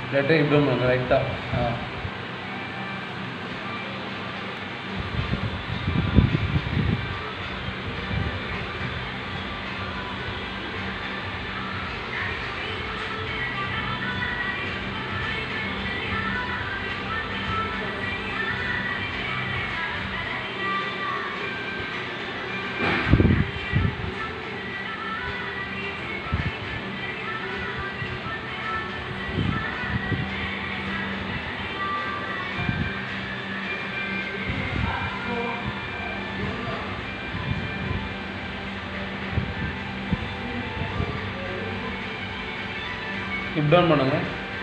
லைட்டாக இப்படி பண்ணுங்க லைட்டாக ஆ இப்படி டவுன் பண்ணுங்க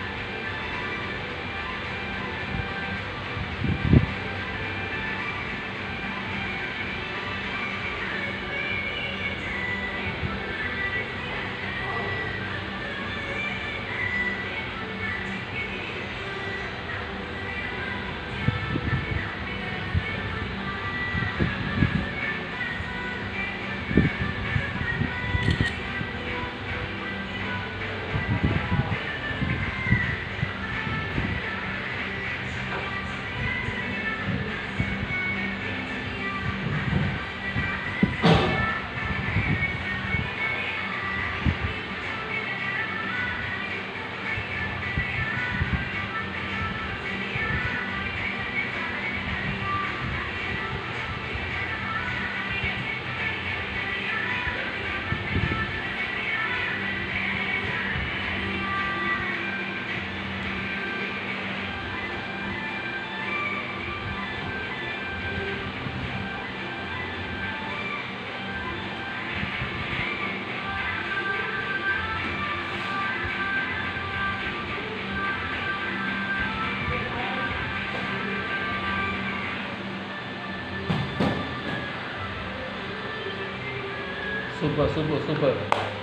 super super super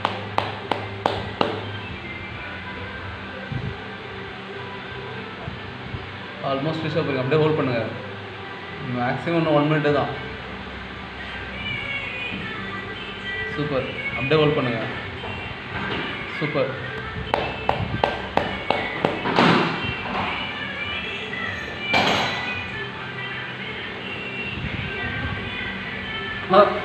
almost finish போயிருங்க அப்படியே ஹோல்ட் பண்ணுங்க மேக்ஸிமம் இன்னும் ஒன் மினிட் தான் சூப்பர் அப்படியே ஹோல்ட் பண்ணுங்க சூப்பர் ஆ